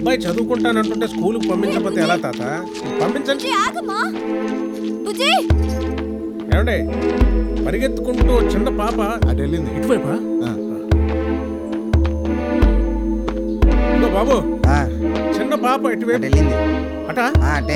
అబ్బాయి చదువుకుంటానంటుంటే స్కూల్కి పంపించకపోతే ఎలా తాత పంపించండి బుజ్జి ఆగమ్మా బుజ్జి ఏమండే పరిగెత్తుకుంటూ ఓ చిన్న పాప అటు వెళ్ళింది ఇటువైపా ఆ. ఇదిగో బాబు ఆ, చిన్న పాప అటు ఇటువైపు వెళ్ళింది అటా ఆ, అటే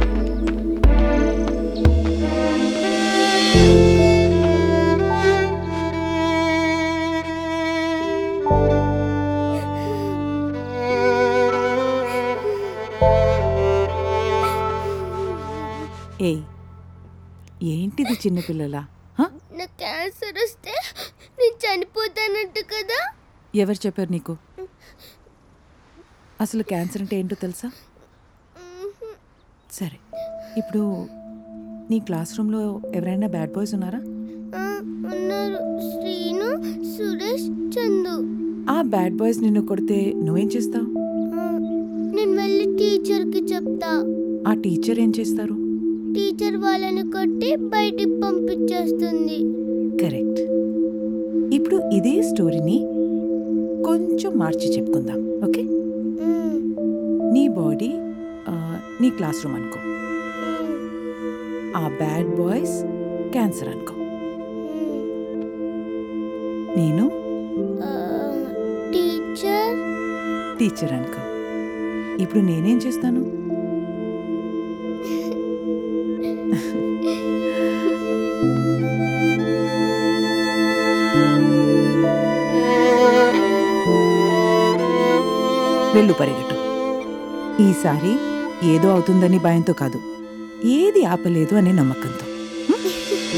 ఏయ్ ఏంటిది చిన్నపిల్లలా హ? నాకు క్యాన్సర్ వస్తే నేను చనిపోతానంట కదా ఎవరు చెప్పారు నీకు అసలు క్యాన్సర్ అంటే ఏంటో తెలుసా సరే ఇప్పుడు నీ క్లాస్ రూమ్లో ఎవరైనా బ్యాడ్ బాయ్స్ ఉన్నారా ఆ, ఉన్నారు శ్రీను సురేష్ చందు ఆ బ్యాడ్ బాయ్స్ నిన్ను కొడితే నువ్వేం చేస్తావు ఆ, నేను వెళ్ళి టీచర్కి చెప్తా ఆ టీచర్ ఏం చేస్తారు టీచర్ వాళ్ళని కొట్టి బయటికి పంపించేస్తుంది కరెక్ట్ ఇప్పుడు ఇదే స్టోరీని కొంచెం మార్చి చెప్పుకుందాం ఓకే మ్మ్. నీ బాడీ ఆ, నీ క్లాస్ రూమ్ అనుకో మ్మ్. ఆ బ్యాడ్ బాయ్స్ క్యాన్సర్ అనుకో మ్మ్. నేను ఆ, టీచర్ టీచర్ అనుకో ఇప్పుడు నేనేం చేస్తాను వెళ్ళు పరిగెట్టు ఈసారి ఏదో అవుతుందని భయంతో కాదు ఏది ఆపలేదు అనే నమ్మకంతో